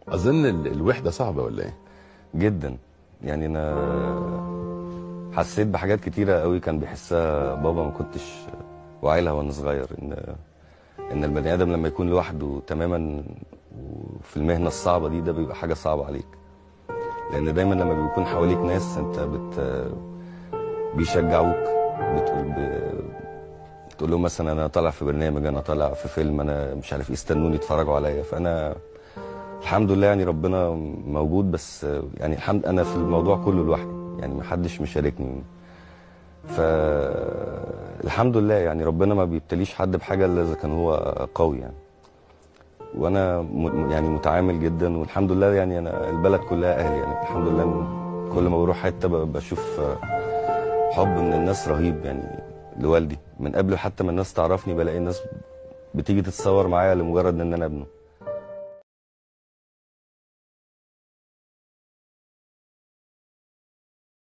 اظن ال- الوحده صعبه ولا ايه جدا يعني انا حسيت بحاجات كتيره قوي كان بيحسها بابا ما كنتش واعي وانا صغير ان ان البني ادم لما يكون لوحده تماما وفي المهنه الصعبه دي ده بيبقى حاجه صعبه عليك لان دايما لما بيكون حواليك ناس انت بت بيشجعوك بتقول ب... تقول لهم مثلا انا طالع في برنامج انا طالع في فيلم انا مش عارف يستنوني يتفرجوا عليا فانا الحمد لله يعني ربنا موجود بس يعني الحمد انا في الموضوع كله لوحدي يعني ما حدش مشاركني فالحمد لله يعني ربنا ما بيبتليش حد بحاجه الا اذا كان هو قوي يعني وانا م- يعني متعامل جدا والحمد لله يعني انا البلد كلها اهلي يعني الحمد لله إن كل ما بروح حته ب- بشوف حب من الناس رهيب يعني لوالدي من قبل حتى ما الناس تعرفني بلاقي الناس بتيجي تتصور معايا لمجرد ان انا ابنه